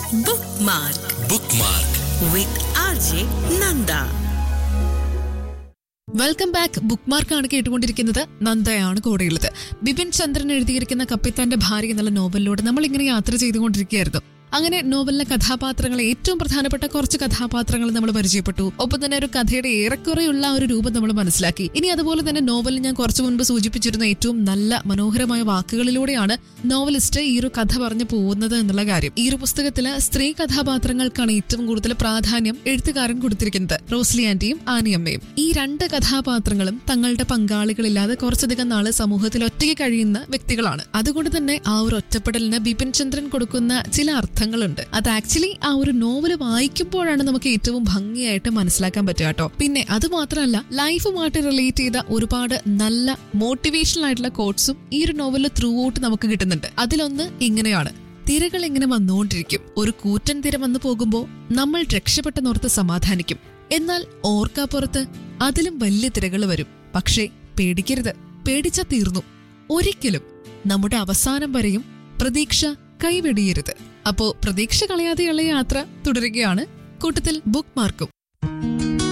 Bookmark bookmark with RJ Nanda. Welcome back ബുക്ക് മാർക്കാണ് കേട്ടുകൊണ്ടിരിക്കുന്നത് നന്ദയാണ് കൂടെയുള്ളത് ബിപിൻ ചന്ദ്രൻ എഴുതിയിരിക്കുന്ന കപ്പിത്താന്റെ ഭാര്യ എന്നുള്ള നോവലിലൂടെ നമ്മൾ ഇങ്ങനെ യാത്ര ചെയ്തുകൊണ്ടിരിക്കുകയായിരുന്നു അങ്ങനെ നോവലിലെ കഥാപാത്രങ്ങൾ ഏറ്റവും പ്രധാനപ്പെട്ട കുറച്ച് കഥാപാത്രങ്ങൾ നമ്മൾ പരിചയപ്പെട്ടു ഒപ്പം തന്നെ ഒരു കഥയുടെ ഏറെക്കുറെയുള്ള ഒരു രൂപം നമ്മൾ മനസ്സിലാക്കി ഇനി അതുപോലെ തന്നെ നോവലിൽ ഞാൻ കുറച്ചു മുൻപ് സൂചിപ്പിച്ചിരുന്ന ഏറ്റവും നല്ല മനോഹരമായ വാക്കുകളിലൂടെയാണ് നോവലിസ്റ്റ് ഈ ഒരു കഥ പറഞ്ഞു പോകുന്നത് എന്നുള്ള കാര്യം ഈ ഒരു പുസ്തകത്തില് സ്ത്രീ കഥാപാത്രങ്ങൾക്കാണ് ഏറ്റവും കൂടുതൽ പ്രാധാന്യം എഴുത്തുകാരൻ കൊടുത്തിരിക്കുന്നത് റോസ്ലി ആന്റിയും ആനിയമ്മയും ഈ രണ്ട് കഥാപാത്രങ്ങളും തങ്ങളുടെ പങ്കാളികളില്ലാതെ കുറച്ചധികം നാള് സമൂഹത്തിൽ ഒറ്റയ്ക്ക് കഴിയുന്ന വ്യക്തികളാണ് അതുകൊണ്ട് തന്നെ ആ ഒരു ഒറ്റപ്പെടലിന് ബിപിൻ ചന്ദ്രൻ കൊടുക്കുന്ന ചില അർത്ഥങ്ങളുണ്ട് അത് ആക്ച്വലി ആ ഒരു നോവൽ വായിക്കുമ്പോഴാണ് നമുക്ക് ഏറ്റവും ഭംഗിയായിട്ട് മനസ്സിലാക്കാൻ പറ്റുക കേട്ടോ പിന്നെ അത് മാത്രമല്ല ലൈഫുമായിട്ട് റിലേറ്റ് ചെയ്ത ഒരുപാട് നല്ല മോട്ടിവേഷണൽ ആയിട്ടുള്ള കോട്ട്സും ഈ ഒരു നോവലിൽ ത്രൂ ഔട്ട് നമുക്ക് കിട്ടുന്നുണ്ട് അതിലൊന്ന് ഇങ്ങനെയാണ് തിരകൾ ഇങ്ങനെ വന്നുകൊണ്ടിരിക്കും ഒരു കൂറ്റൻ തിര വന്നു പോകുമ്പോ നമ്മൾ രക്ഷപ്പെട്ടെന്നോർത്ത് സമാധാനിക്കും എന്നാൽ ഓർക്കാപ്പുറത്ത് അതിലും വലിയ തിരകൾ വരും പക്ഷേ പേടിക്കരുത് പേടിച്ചാ തീർന്നു ഒരിക്കലും നമ്മുടെ അവസാനം വരെയും പ്രതീക്ഷ കൈവെടിയരുത് അപ്പോ പ്രതീക്ഷ കളയാതെയുള്ള യാത്ര തുടരുകയാണ് കൂട്ടത്തിൽ ബുക്ക് മാർക്കും